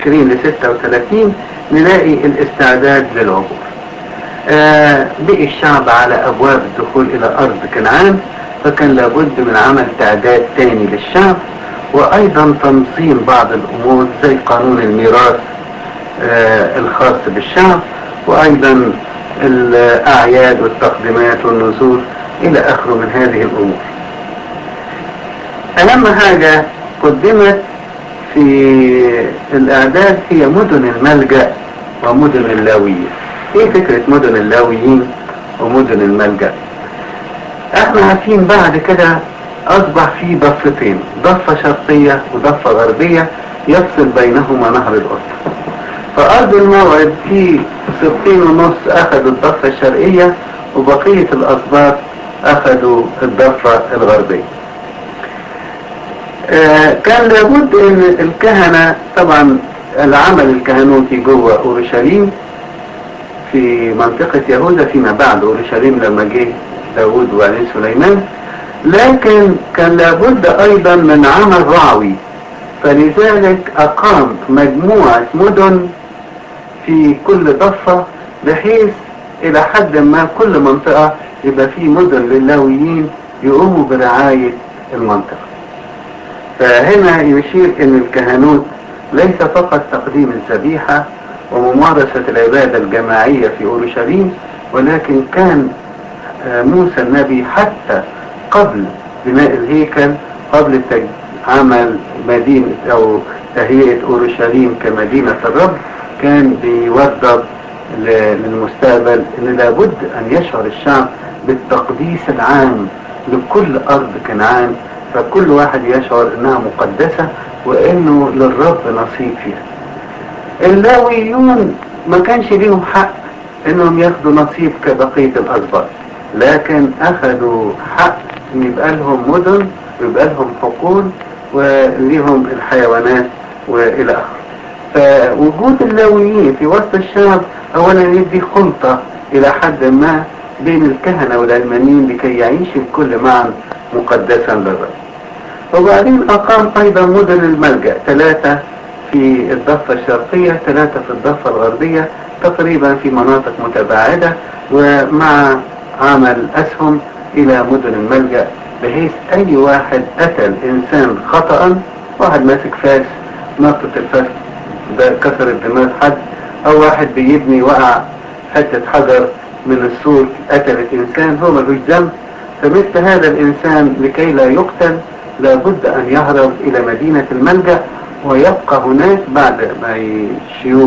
26 ل 36 نلاقي الاستعداد للعبور آه بقي الشعب على ابواب الدخول الى ارض كنعان فكان لابد من عمل تعداد تاني للشعب وايضا تنظيم بعض الامور زي قانون الميراث آه الخاص بالشعب وايضا الاعياد والتقديمات والنذور الى اخره من هذه الامور اهم حاجة قدمت في الاعداد هي مدن الملجأ ومدن اللاويين ايه فكرة مدن اللاويين ومدن الملجأ احنا عارفين بعد كده اصبح في ضفتين ضفة شرقية وضفة غربية يفصل بينهما نهر الاردن فارض الموعد في سبتين ونص اخذوا الضفة الشرقية وبقية الاسباط اخذوا الضفة الغربية آه كان لابد ان الكهنة طبعا العمل الكهنوتي جوه اورشليم في منطقة يهوذا فيما بعد اورشليم لما جه داود وبعدين سليمان لكن كان لابد ايضا من عمل رعوي فلذلك اقام مجموعة مدن في كل ضفة بحيث الى حد ما كل منطقة يبقى في مدن للاويين يقوموا برعاية المنطقة فهنا يشير ان الكهنوت ليس فقط تقديم الذبيحة وممارسة العبادة الجماعية في اورشليم ولكن كان موسى النبي حتى قبل بناء الهيكل قبل عمل مدينة او تهيئة اورشليم كمدينة الرب كان بيوضب للمستقبل ان لابد ان يشعر الشعب بالتقديس العام لكل ارض كنعان فكل واحد يشعر انها مقدسة وانه للرب نصيب فيها اللاويون ما كانش ليهم حق انهم ياخدوا نصيب كبقية الاسباط لكن اخذوا حق ان يبقى لهم مدن ويبقى لهم حقول وليهم الحيوانات والى اخره فوجود اللاويين في وسط الشعب اولا يدي خلطة الى حد ما بين الكهنة والعلمانيين لكي يعيش الكل معا مقدسا للرب وبعدين اقام ايضا مدن الملجأ ثلاثة في الضفة الشرقية ثلاثة في الضفة الغربية تقريبا في مناطق متباعدة ومع عمل اسهم الى مدن الملجأ بحيث اي واحد قتل انسان خطأ واحد ماسك فاس نطت الفاس ده كسرت دماغ حد او واحد بيبني وقع حتة حجر من السور قتلت انسان هو ملوش ذنب فمثل هذا الانسان لكي لا يقتل لابد ان يهرب الى مدينة الملجأ ويبقى هناك بعد ما الشيوخ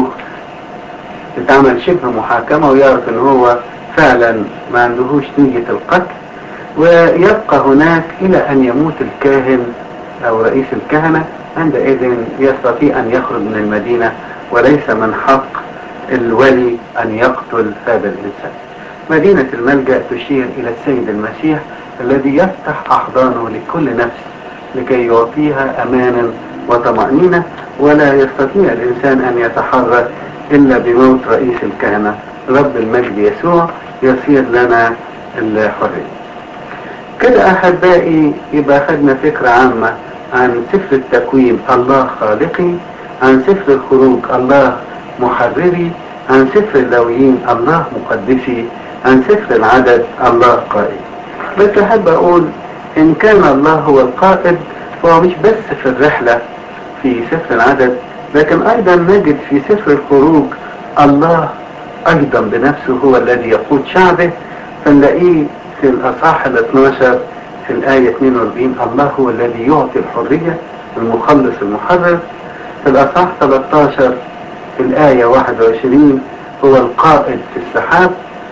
تتعمل شبه محاكمة ويعرف ان هو فعلا ما عندهوش نية القتل ويبقى هناك الى ان يموت الكاهن او رئيس الكهنة عندئذ يستطيع ان يخرج من المدينة وليس من حق الولي ان يقتل هذا الانسان مدينة الملجأ تشير الى السيد المسيح الذي يفتح احضانه لكل نفس لكي يعطيها امانا وطمأنينة ولا يستطيع الانسان ان يتحرك الا بموت رئيس الكهنة رب المجد يسوع يصير لنا الحرية كده احبائي يبقى خدنا فكرة عامة عن سفر التكوين الله خالقي عن سفر الخروج الله محرري عن سفر اللاويين الله مقدسي عن سفر العدد الله قائد بس احب اقول ان كان الله هو القائد فهو مش بس في الرحلة في سفر العدد لكن ايضا نجد في سفر الخروج الله ايضا بنفسه هو الذي يقود شعبه فنلاقيه في الاصحاح ال 12 في الآية 42 الله هو الذي يعطي الحرية المخلص المحرر في الأصحاح 13 في الآية 21 هو القائد في السحاب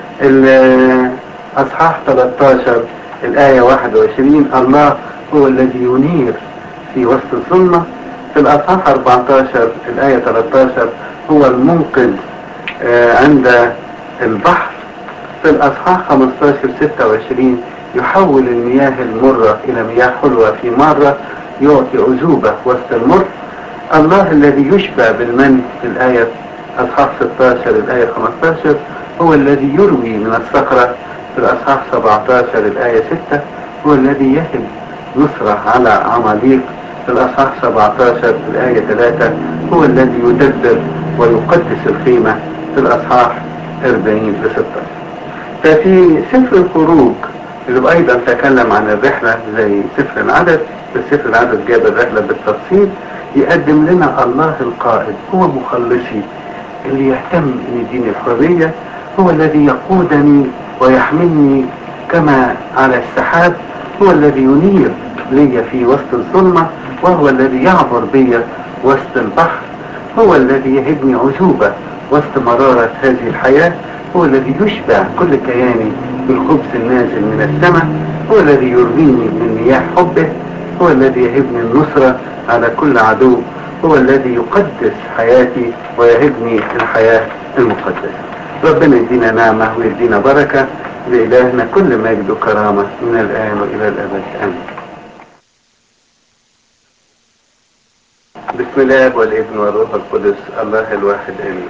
الأصحاح 13 الآية 21 الله هو الذي ينير في وسط الظلمة في الأصحاح 14 الآية 13 هو المنقذ عند البحر في الأصحاح 15 26 يحول المياه المرة إلى مياه حلوة في مرة يعطي عذوبة وسط المر الله الذي يشبع بالمن في الآية أصحاح 16 الآية 15 هو الذي يروي من الصخرة في الأصحاح 17 الآية 6 هو الذي يهب نصرة على عماليق في الأصحاح 17 الآية 3 هو الذي يدبر ويقدس الخيمة في الأصحاح 40 ل 16 ففي سفر الخروج اللي أيضا تكلم عن الرحلة زي سفر العدد في سفر العدد جاب الرحلة بالتفصيل يقدم لنا الله القائد هو مخلصي اللي يهتم ان يديني الحرية هو الذي يقودني ويحملني كما على السحاب هو الذي ينير لي في وسط الظلمة وهو الذي يعبر بي وسط البحر هو الذي يهبني عزوبة وسط مرارة هذه الحياة هو الذي يشبع كل كياني بالخبز النازل من السماء هو الذي يرويني من مياه حبه هو الذي يهبني النصرة على كل عدو هو الذي يقدس حياتي ويهبني الحياة المقدسة ربنا يدينا نعمة ويدينا بركة لإلهنا كل مجد وكرامة من الآن وإلى الأبد آمين بسم الله والابن والروح القدس الله الواحد آمين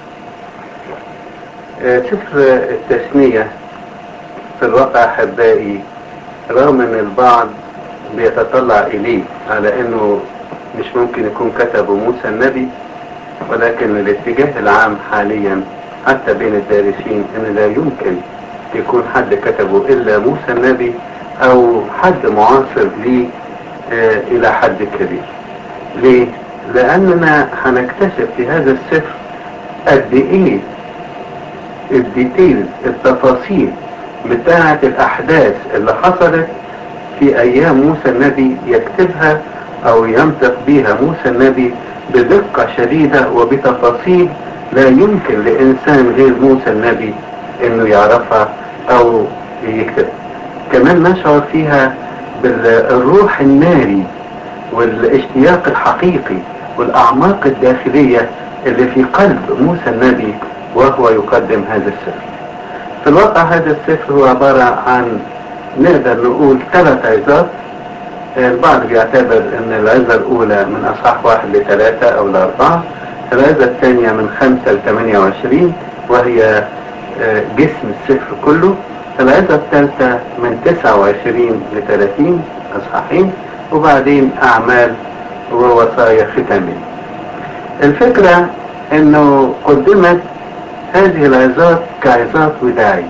آه، سفر التثنية في الواقع أحبائي رغم أن البعض بيتطلع إليه على أنه مش ممكن يكون كتبه موسى النبي ولكن الاتجاه العام حاليا حتى بين الدارسين ان لا يمكن يكون حد كتبه الا موسى النبي او حد معاصر ليه آه الى حد كبير ليه لاننا هنكتشف في هذا السفر قد ايه الديتيلز التفاصيل بتاعة الاحداث اللي حصلت في ايام موسى النبي يكتبها او ينطق بها موسى النبي بدقة شديدة وبتفاصيل لا يمكن لإنسان غير موسى النبي إنه يعرفها أو يكتبها كمان نشعر فيها بالروح الناري والاشتياق الحقيقي والأعماق الداخلية اللي في قلب موسى النبي وهو يقدم هذا السفر في الواقع هذا السفر هو عبارة عن نقدر نقول ثلاث عظات البعض بيعتبر ان العظة الاولى من اصحاح واحد لثلاثة او لاربعة العظة الثانية من خمسة لثمانية وعشرين وهي جسم السفر كله العظة الثالثة من تسعة وعشرين لثلاثين اصحاحين وبعدين اعمال ووصايا ختامية الفكرة انه قدمت هذه العظات كعظات وداعية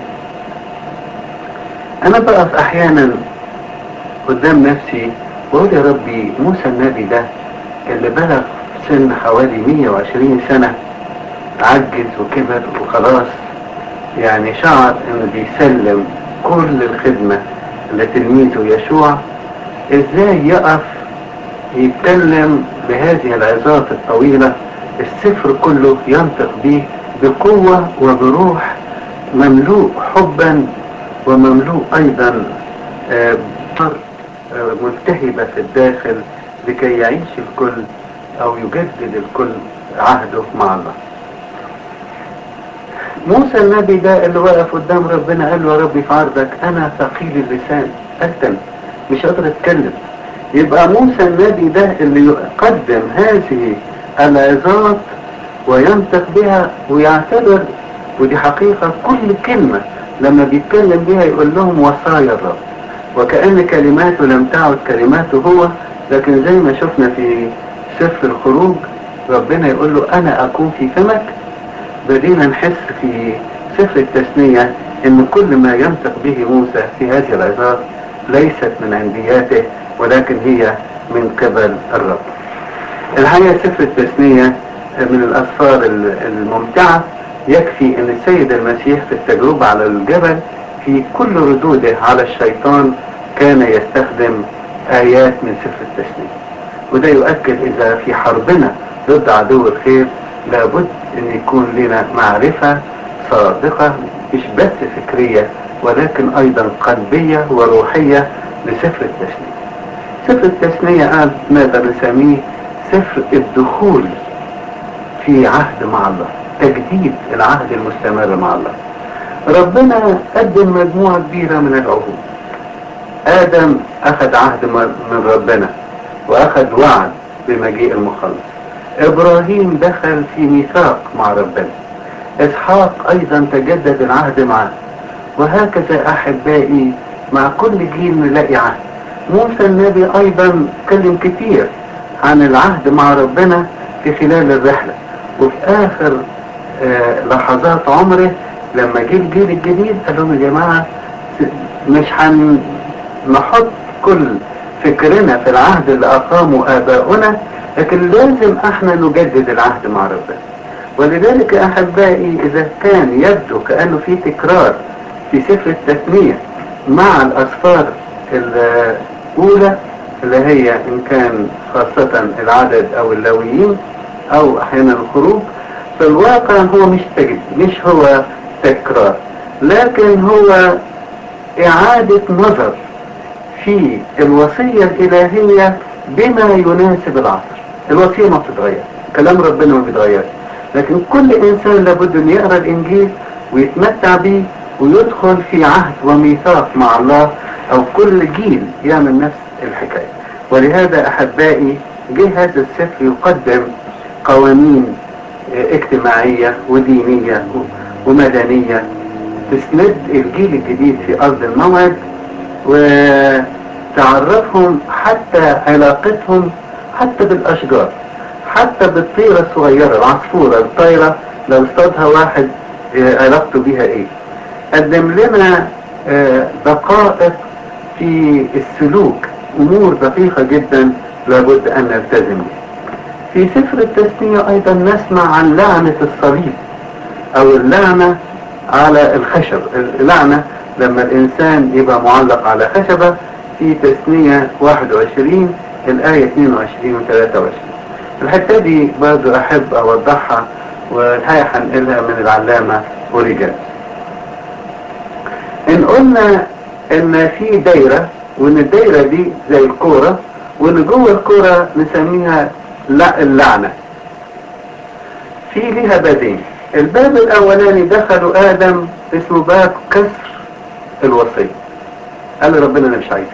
انا بقف احيانا قدام نفسي واقول يا ربي موسى النبي ده اللي بلغ سن حوالي 120 سنة عجز وكبر وخلاص يعني شعر انه بيسلم كل الخدمة لتلميذه يشوع ازاي يقف يتكلم بهذه العظات الطويلة السفر كله ينطق به بقوة وبروح مملوء حبا ومملوء ايضا آه ملتهبة في الداخل لكي يعيش الكل او يجدد الكل عهده مع الله موسى النبي ده اللي واقف قدام ربنا قال له يا ربي في عرضك انا ثقيل اللسان اكتم مش قادر اتكلم يبقى موسى النبي ده اللي يقدم هذه العظات وينطق بها ويعتبر ودي حقيقة كل كلمة لما بيتكلم بها يقول لهم وصايا الرب وكأن كلماته لم تعد كلماته هو لكن زي ما شفنا في سفر الخروج ربنا يقول له أنا أكون في فمك بدينا نحس في سفر التثنية إن كل ما ينطق به موسى في هذه العظات ليست من عندياته ولكن هي من قبل الرب الحقيقة سفر التثنية من الأسفار الممتعة يكفي أن السيد المسيح في التجربة على الجبل في كل ردوده على الشيطان كان يستخدم آيات من سفر التثنية وده يؤكد إذا في حربنا ضد عدو الخير لابد أن يكون لنا معرفة صادقة مش بس فكرية ولكن أيضا قلبية وروحية لسفر التثنية سفر التثنية قال نقدر نسميه سفر الدخول في عهد مع الله تجديد العهد المستمر مع الله ربنا قدم مجموعة كبيرة من العهود آدم أخذ عهد من ربنا وأخذ وعد بمجيء المخلص إبراهيم دخل في ميثاق مع ربنا إسحاق أيضا تجدد العهد معه وهكذا أحبائي مع كل جيل نلاقي عهد موسى النبي ايضا اتكلم كتير عن العهد مع ربنا في خلال الرحلة وفي اخر آه لحظات عمره لما جه الجيل الجديد قال لهم يا جماعة مش هنحط كل فكرنا في العهد اللي اقامه اباؤنا لكن لازم احنا نجدد العهد مع ربنا ولذلك يا احبائي اذا كان يبدو كانه في تكرار في سفر التثنية مع الاسفار الاولى اللي هي ان كان خاصة العدد او اللاويين او احيانا الخروج في الواقع هو مش تجد مش هو تكرار لكن هو اعادة نظر في الوصية الالهية بما يناسب العصر الوصية ما بتتغير كلام ربنا ما بيتغيرش لكن كل انسان لابد ان يقرا الانجيل ويتمتع به ويدخل في عهد وميثاق مع الله او كل جيل يعمل نفس الحكايه ولهذا احبائي جه هذا السفر يقدم قوانين اجتماعيه ودينيه ومدنيه تسند الجيل الجديد في ارض الموعد وتعرفهم حتى علاقتهم حتى بالاشجار حتى بالطيرة الصغيرة العصفورة الطايرة لو اصطادها واحد علاقته بيها ايه قدم لنا دقائق في السلوك امور دقيقة جدا لابد ان نلتزم بها في سفر التثنية ايضا نسمع عن لعنة الصليب او اللعنة على الخشب اللعنة لما الانسان يبقى معلق على خشبة في تثنية 21 الآية 22 و 23 الحتة دي برضو أحب أوضحها والحقيقة هنقلها من العلامة أوريجان إن قلنا إن في دايرة وإن الدايرة دي زي الكورة وإن جوه الكورة نسميها لا اللعنة في ليها بابين الباب الأولاني دخلوا آدم اسمه باب كسر الوصية قال ربنا أنا مش عايزك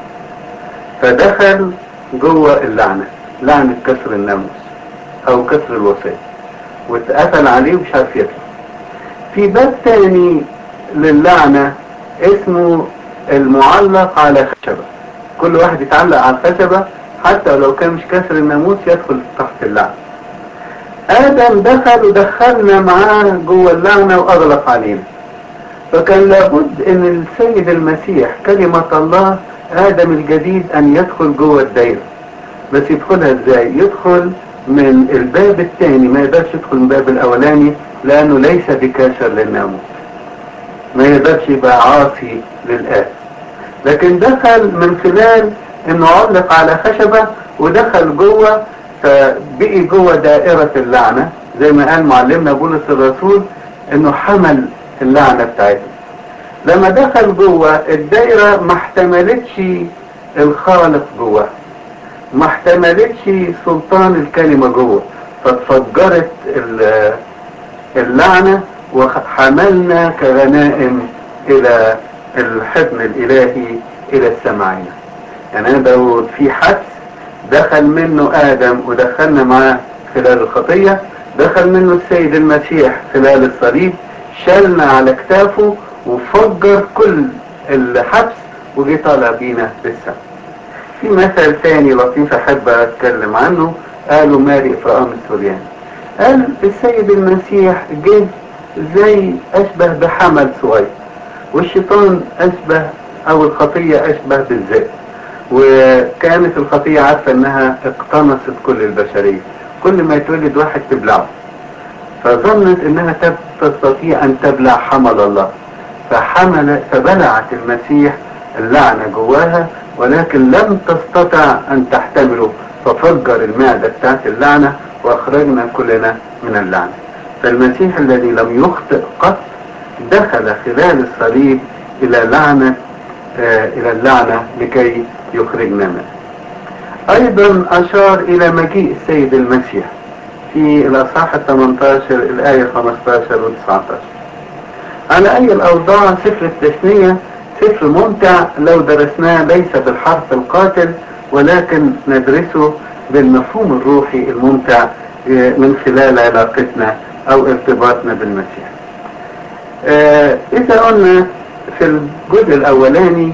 فدخل جوه اللعنة لعنة كسر الناموس او كسر الوصية واتقفل عليه ومش عارف يطلع في باب تاني للعنة اسمه المعلق على خشبة كل واحد يتعلق على الخشبة حتى لو كان مش كسر الناموس يدخل تحت اللعنة آدم دخل ودخلنا معاه جوه اللعنة وأغلق علينا فكان لابد ان السيد المسيح كلمة الله آدم الجديد أن يدخل جوه الدايرة بس يدخلها ازاي يدخل من الباب الثاني ما يقدرش يدخل من الباب الاولاني لانه ليس بكاشر للناموس ما يقدرش يبقى عاصي للآب لكن دخل من خلال انه علق على خشبة ودخل جوه فبقي جوه دائرة اللعنة زي ما قال معلمنا بولس الرسول انه حمل اللعنة بتاعتنا لما دخل جوه الدايرة ما احتملتش الخالق جوه ما احتملتش سلطان الكلمة جوه فاتفجرت اللعنة وحملنا كغنائم الى الحضن الالهي الى السماعين يعني انا داود في حدث دخل منه ادم ودخلنا معاه خلال الخطية دخل منه السيد المسيح خلال الصليب شالنا على كتافه وفجر كل الحبس وجي طالع بينا للسماء في مثل ثاني لطيف احب اتكلم عنه قالوا ماري افرام السورياني قال السيد المسيح جه زي اشبه بحمل صغير والشيطان اشبه او الخطية اشبه بالذئب وكانت الخطية عارفة انها اقتنصت كل البشرية كل ما يتولد واحد تبلعه فظنت انها تستطيع ان تبلع حمل الله فحمل فبلعت المسيح اللعنة جواها ولكن لم تستطع ان تحتمله ففجر المعدة بتاعت اللعنة واخرجنا كلنا من اللعنة فالمسيح الذي لم يخطئ قط دخل خلال الصليب الى لعنة آه الى اللعنة لكي يخرجنا منه ايضا اشار الى مجيء السيد المسيح في الاصحاح ال 18 الايه 15 و 19 على اي الاوضاع سفر التثنيه سفر ممتع لو درسناه ليس بالحرف القاتل ولكن ندرسه بالمفهوم الروحي الممتع من خلال علاقتنا او ارتباطنا بالمسيح اذا قلنا في الجزء الاولاني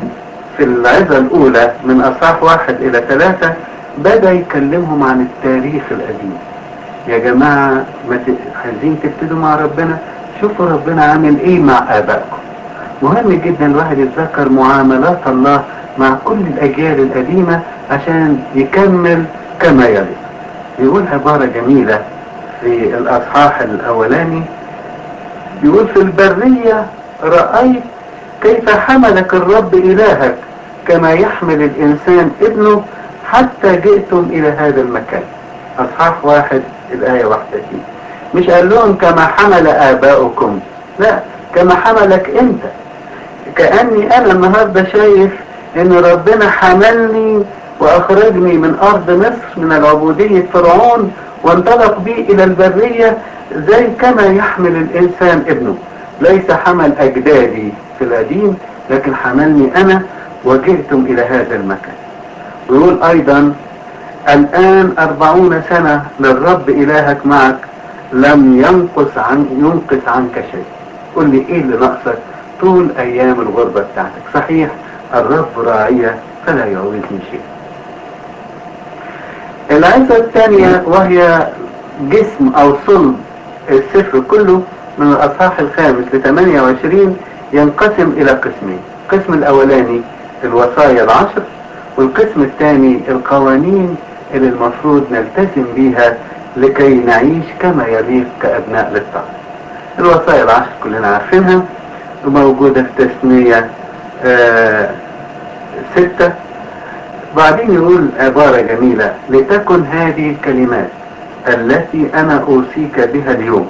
في العظة الأولى من أصحاح واحد إلى ثلاثة بدأ يكلمهم عن التاريخ القديم يا جماعة ما ت... عايزين تبتدوا مع ربنا شوفوا ربنا عامل ايه مع آبائكم مهم جدا الواحد يتذكر معاملات الله مع كل الأجيال القديمة عشان يكمل كما يليق يقول عبارة جميلة في الأصحاح الأولاني يقول في البرية رأيت كيف حملك الرب إلهك كما يحمل الإنسان ابنه حتى جئتم إلى هذا المكان أصحاح واحد الآية واحدة دي مش قال لهم كما حمل آباؤكم لا كما حملك أنت كأني أنا النهاردة شايف إن ربنا حملني وأخرجني من أرض مصر من العبودية فرعون وانطلق بي إلى البرية زي كما يحمل الإنسان ابنه ليس حمل أجدادي في القديم لكن حملني أنا وجئتم إلى هذا المكان ويقول أيضا الآن أربعون سنة للرب إلهك معك لم ينقص عن ينقص عنك شيء قل لي إيه اللي ناقصك طول أيام الغربة بتاعتك صحيح الرب راعية فلا يعوزني شيء العزة الثانية وهي جسم أو صلب السفر كله من الأصحاح الخامس ل 28 ينقسم إلى قسمين القسم الأولاني الوصايا العشر والقسم الثاني القوانين اللي المفروض نلتزم بيها لكي نعيش كما يليق كأبناء للطاعة الوصايا العشر كلنا عارفينها وموجودة في تسمية آه ستة بعدين يقول عبارة جميلة لتكن هذه الكلمات التي أنا أوصيك بها اليوم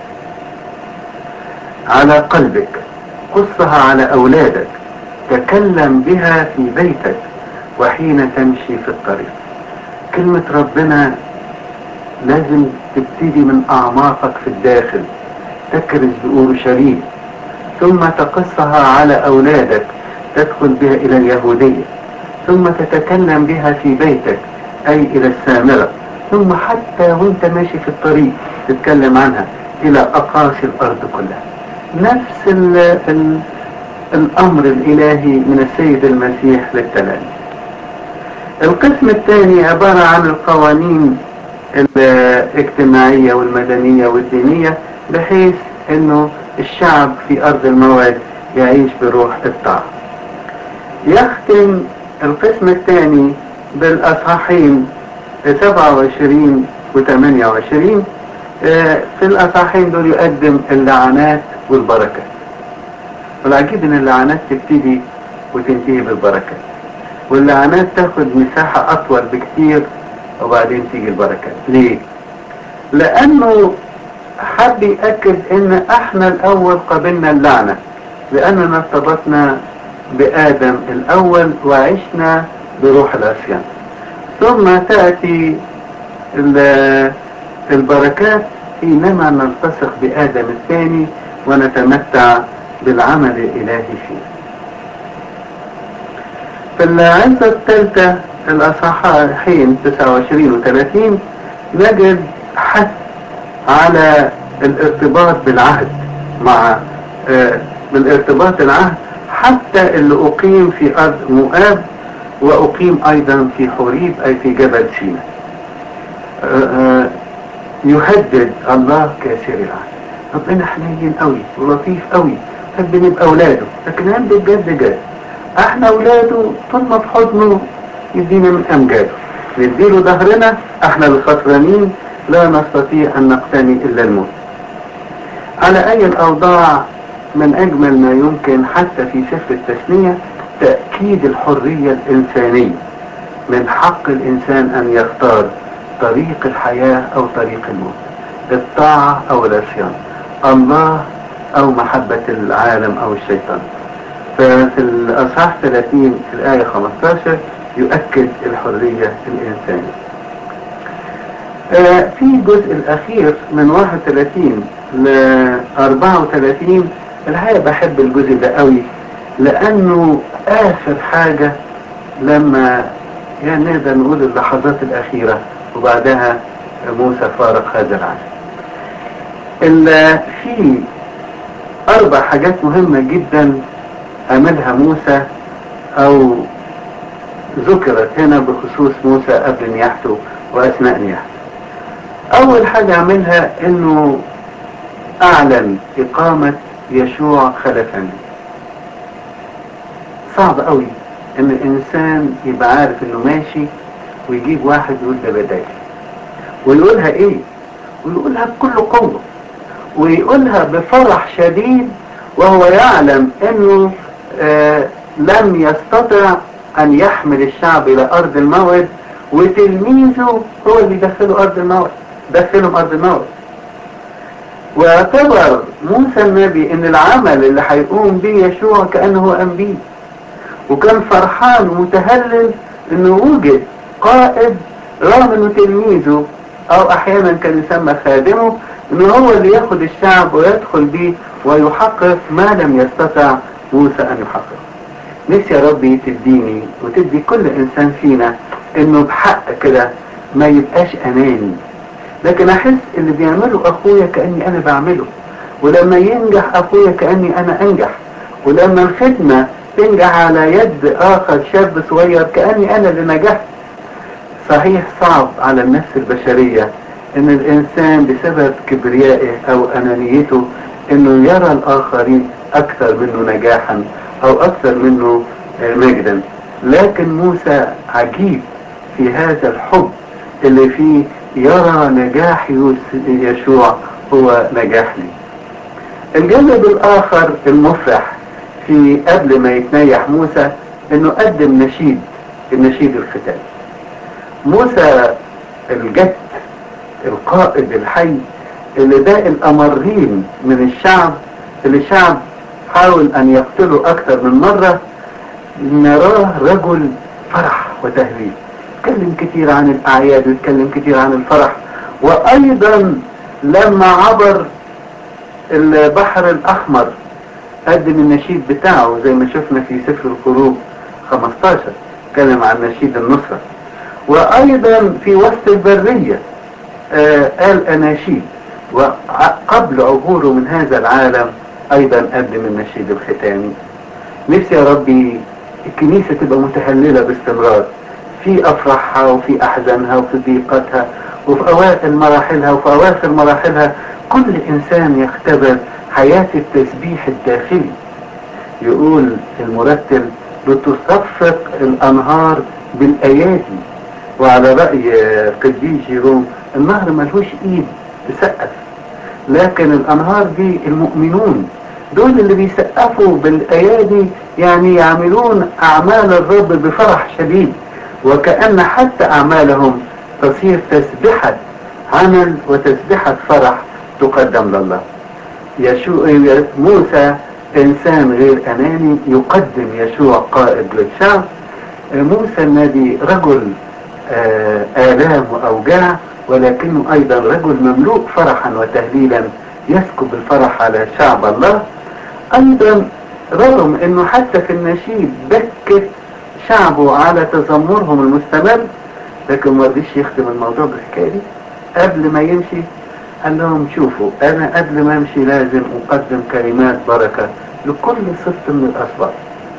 على قلبك قصها على أولادك تكلم بها في بيتك وحين تمشي في الطريق كلمة ربنا لازم تبتدي من أعماقك في الداخل تكرز بأورشليم ثم تقصها على أولادك تدخل بها إلى اليهودية ثم تتكلم بها في بيتك أي إلى السامرة ثم حتى وانت ماشي في الطريق تتكلم عنها إلى أقاصي الأرض كلها نفس ال ال الأمر الإلهي من السيد المسيح للتلاميذ القسم الثاني عبارة عن القوانين الاجتماعية والمدنية والدينية بحيث انه الشعب في ارض الموعد يعيش بروح الطاعة يختم القسم الثاني بالاصحاحين 27 و 28 في الاصحاحين دول يقدم اللعنات والبركات والعجيب ان اللعنات تبتدي وتنتهي بالبركات واللعنات تاخد مساحة اطول بكتير وبعدين تيجي البركات ليه لانه حب يأكد ان احنا الاول قبلنا اللعنة لاننا ارتبطنا بادم الاول وعشنا بروح العصيان ثم تأتي البركات حينما نلتصق بآدم الثاني ونتمتع بالعمل الإلهي فيه في العزة الثالثة الأصحاحين 29 و 30 نجد حث على الارتباط بالعهد مع آه بالارتباط العهد حتى اللي أقيم في أرض مؤاب وأقيم أيضا في حوريب أي في جبل سيناء آه يهدد الله كاسر العهد ربنا حنين قوي ولطيف قوي يحب نبقى اولاده لكن عنده بجد جد احنا اولاده طول ما في حضنه يدينا من امجاده نديله ظهرنا احنا الخسرانين لا نستطيع ان نقتني الا الموت على اي الاوضاع من اجمل ما يمكن حتى في سفر التثنية تأكيد الحرية الانسانية من حق الانسان ان يختار طريق الحياة او طريق الموت الطاعة او العصيان الله او محبة العالم او الشيطان ففي الاصحاح 30 في الاية 15 يؤكد الحرية الانسانية آه في الجزء الاخير من 31 ل 34 الحقيقة بحب الجزء ده قوي لانه اخر حاجة لما يعني نقدر نقول اللحظات الاخيرة وبعدها موسى فارق هذا العالم في أربع حاجات مهمة جدا عملها موسى او ذكرت هنا بخصوص موسى قبل نياحته واثناء نياحته اول حاجة عملها انه اعلن اقامة يشوع خلفا صعب قوي ان الانسان يبقى عارف انه ماشي ويجيب واحد يقول ده بداية ويقولها ايه ويقولها بكل قوة ويقولها بفرح شديد وهو يعلم انه آه لم يستطع ان يحمل الشعب الى ارض الموعد وتلميذه هو اللي يدخله ارض الموعد دخلهم ارض الموعد واعتبر موسى النبي ان العمل اللي هيقوم به يشوع كانه قام بيه وكان فرحان ومتهلل انه وجد قائد رغم انه تلميذه او احيانا كان يسمى خادمه انه هو اللي ياخد الشعب ويدخل بيه ويحقق ما لم يستطع موسى ان يحقق نفسي يا ربي تديني وتدي كل انسان فينا انه بحق كده ما يبقاش اناني لكن احس اللي بيعمله اخويا كاني انا بعمله ولما ينجح اخويا كاني انا انجح ولما الخدمه تنجح على يد اخر شاب صغير كاني انا اللي نجحت صحيح صعب على النفس البشريه ان الانسان بسبب كبريائه او انانيته انه يرى الاخرين اكثر منه نجاحا او اكثر منه مجدا لكن موسى عجيب في هذا الحب اللي فيه يرى نجاح يشوع هو نجاح لي الجانب الاخر المفرح في قبل ما يتنيح موسى انه قدم نشيد النشيد الختامي موسى الجد القائد الحي اللي ده الامرين من الشعب اللي الشعب حاول ان يقتله اكثر من مرة نراه رجل فرح وتهليل يتكلم كتير عن الاعياد ويتكلم كتير عن الفرح وايضا لما عبر البحر الاحمر قدم النشيد بتاعه زي ما شفنا في سفر الخروج 15 اتكلم عن نشيد النصرة وايضا في وسط البرية آه قال اناشيد وقبل عبوره من هذا العالم ايضا قدم النشيد الختامي نفسي يا ربي الكنيسة تبقى متهللة باستمرار في افراحها وفي احزانها وفي ضيقتها وفي اوائل مراحلها وفي اواخر مراحلها كل انسان يختبر حياة التسبيح الداخلي يقول المرتل بتصفق الانهار بالايادي وعلى رأي قديس جيروم النهر ملهوش ايد تسقف لكن الانهار دي المؤمنون دول اللي بيسقفوا بالايادي يعني يعملون اعمال الرب بفرح شديد وكأن حتى اعمالهم تصير تسبحة عمل وتسبحة فرح تقدم لله يشوع موسى انسان غير اناني يقدم يشوع قائد للشعب موسى النبي رجل آه آلام وأوجاع ولكنه أيضا رجل مملوء فرحا وتهليلا يسكب الفرح على شعب الله أيضا رغم أنه حتى في النشيد بكت شعبه على تذمرهم المستمر لكن ما رضيش يختم الموضوع بالحكاية دي قبل ما يمشي قال لهم شوفوا أنا قبل ما أمشي لازم أقدم كلمات بركة لكل صفت من الأسباب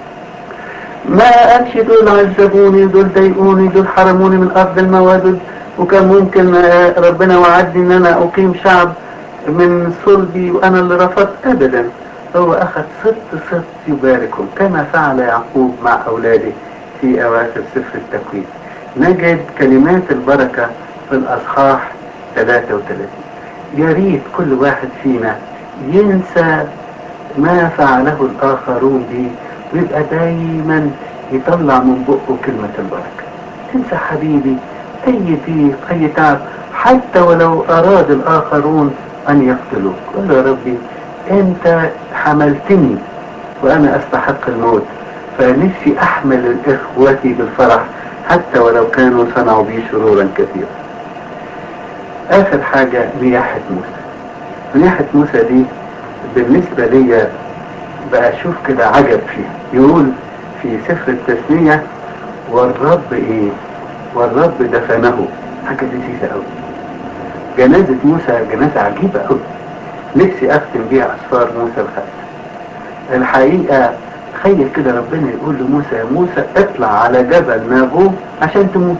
ما قالش دول عذبوني دول ضايقوني دول حرموني من أرض المواد وكان ممكن ربنا وعدني ان انا اقيم شعب من صلبي وانا اللي رفضت ابدا هو اخذ ست ست يباركهم كما فعل يعقوب مع اولاده في اواخر سفر التكوين نجد كلمات البركة في الاصحاح 33 يا ريت كل واحد فينا ينسى ما فعله الاخرون به ويبقى دايما يطلع من بقه كلمة البركة تنسى حبيبي اي ضيق اي تعب حتى ولو اراد الاخرون ان يقتلوك قل له يا ربي انت حملتني وانا استحق الموت فنفسي احمل اخوتي بالفرح حتى ولو كانوا صنعوا بي شرورا كثيرا اخر حاجة نياحة موسى نياحة موسى دي بالنسبة لي بقى اشوف كده عجب فيها يقول في سفر التثنية والرب ايه والرب دفنه حاجة لذيذة قوي جنازة موسى جنازة عجيبة قوي نفسي اختم بيها اسفار موسى الخمسة الحقيقة تخيل كده ربنا يقول لموسى يا موسى اطلع على جبل نابوه عشان تموت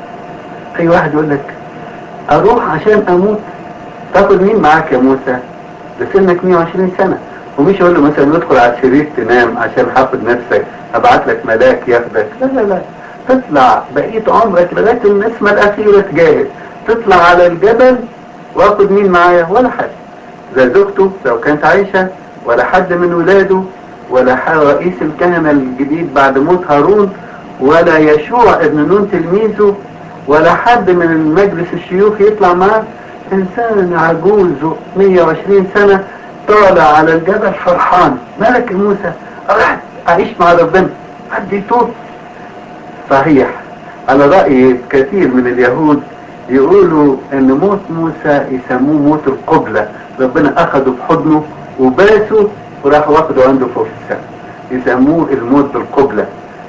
اي واحد يقول لك اروح عشان اموت تاخد مين معاك يا موسى ده سنك 120 سنة ومش يقول له مثلا ندخل على السرير تنام عشان حافظ نفسك ابعت لك ملاك ياخدك لا لا لا تطلع بقيت عمرك لغاية النسمة الأخيرة تجاهد تطلع على الجبل واخد مين معايا ولا حد لا زوجته لو كانت عايشة ولا حد من ولاده ولا رئيس الكهنة الجديد بعد موت هارون ولا يشوع ابن نون تلميذه ولا حد من مجلس الشيوخ يطلع معاه انسان عجوز 120 سنة طالع على الجبل فرحان ملك موسى راح اعيش مع ربنا حد يتوب صحيح على رأي كثير من اليهود يقولوا ان موت موسى يسموه موت القبلة ربنا اخده بحضنه وباسه وراح واخده عنده فوق السماء يسموه الموت بالقبلة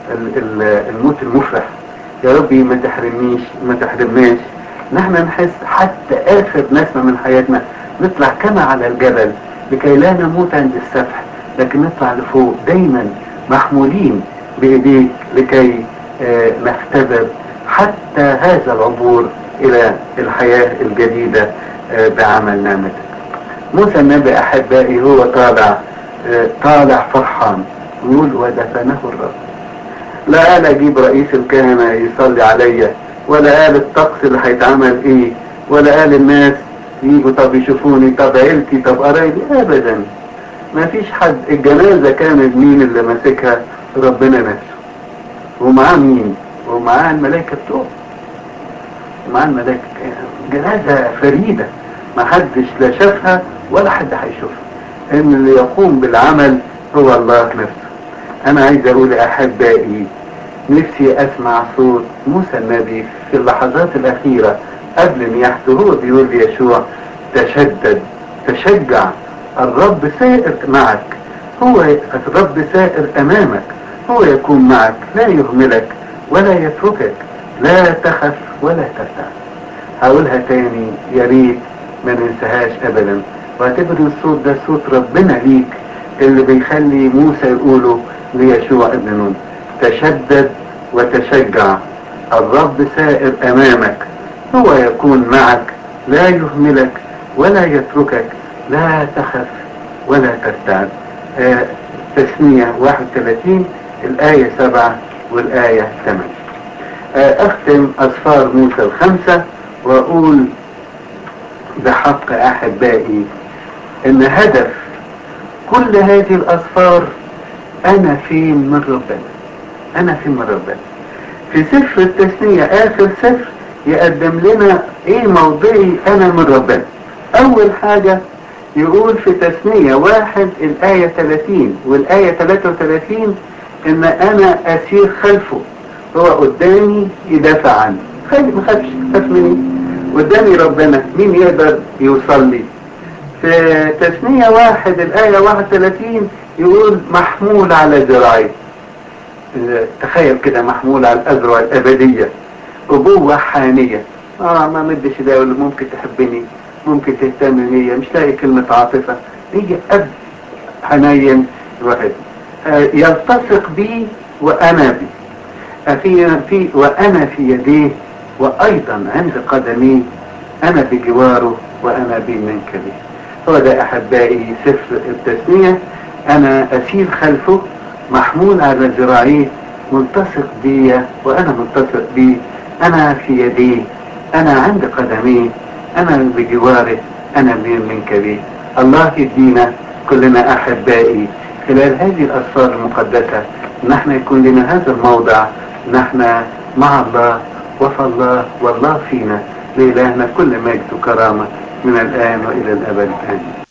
الموت المفرح يا ربي ما تحرمنيش ما تحرمناش نحن نحس حتى اخر نسمة من حياتنا نطلع كما على الجبل لكي لا نموت عند السفح لكن نطلع لفوق دايما محمولين بايديك لكي اه نختبر حتى هذا العبور الى الحياة الجديدة اه بعمل نعمتك موسى النبي احبائي هو طالع اه طالع فرحان يقول ودفنه الرب لا قال اجيب رئيس الكهنة يصلي عليا ولا قال الطقس اللي هيتعمل ايه ولا قال الناس يجوا طب يشوفوني طب عيلتي طب قرايبي ابدا ما فيش حد الجنازة كانت مين اللي ماسكها ربنا نفسه ومعاه مين ومعاه الملائكة بتوعه ومعاه الملائكة جنازة فريدة ما حدش لا شافها ولا حد هيشوفها ان اللي يقوم بالعمل هو الله نفسه انا عايز اقول احبائي نفسي اسمع صوت موسى النبي في اللحظات الاخيرة قبل نياحته هو بيقول ليشوع تشدد تشجع الرب سائر معك هو الرب سائر امامك هو يكون معك لا يهملك ولا يتركك لا تخف ولا ترتع هقولها تاني يا ريت ما ننساهاش ابدا واعتبر الصوت ده صوت ربنا ليك اللي بيخلي موسى يقوله ليشوع ابن نون تشدد وتشجع الرب سائر امامك هو يكون معك لا يهملك ولا يتركك لا تخف ولا ترتعب آه تسمية 31 الآية 7 والآية 8 آه أختم أصفار موسى الخمسة وأقول بحق أحبائي إن هدف كل هذه الأصفار أنا فين من ربنا أنا فين من ربنا في سفر التثنية آخر سفر يقدم لنا إيه موضعي أنا من ربنا أول حاجة يقول في تثنية واحد الآية 30 والآية 33 إن أنا أسير خلفه هو قدامي يدافع عني خلي ما خافش خاف مني قدامي ربنا مين يقدر يوصل لي في تثنية واحد الآية 31 يقول محمول على ذراعي تخيل كده محمول على الأذرع الأبدية أبوة حانية اه ما مدش ده يقول ممكن تحبني ممكن تهتم بيا مش لاقي كلمة عاطفة يجي أب حنين واحد آه يلتصق بي وأنا بي في في وأنا في يديه وأيضا عند قدمي أنا بجواره وأنا بي منك بي هو ده أحبائي سفر التثنية أنا أسير خلفه محمول على ذراعيه ملتصق بي وأنا ملتصق بيه أنا في يديه أنا عند قدميه أنا بجواره أنا منك بيه الله يدينا كلنا أحبائي خلال هذه الأسفار المقدسة نحن يكون لنا هذا الموضع نحن مع الله وفى الله والله فينا لإلهنا كل مجد وكرامة من الآن وإلى الأبد آمين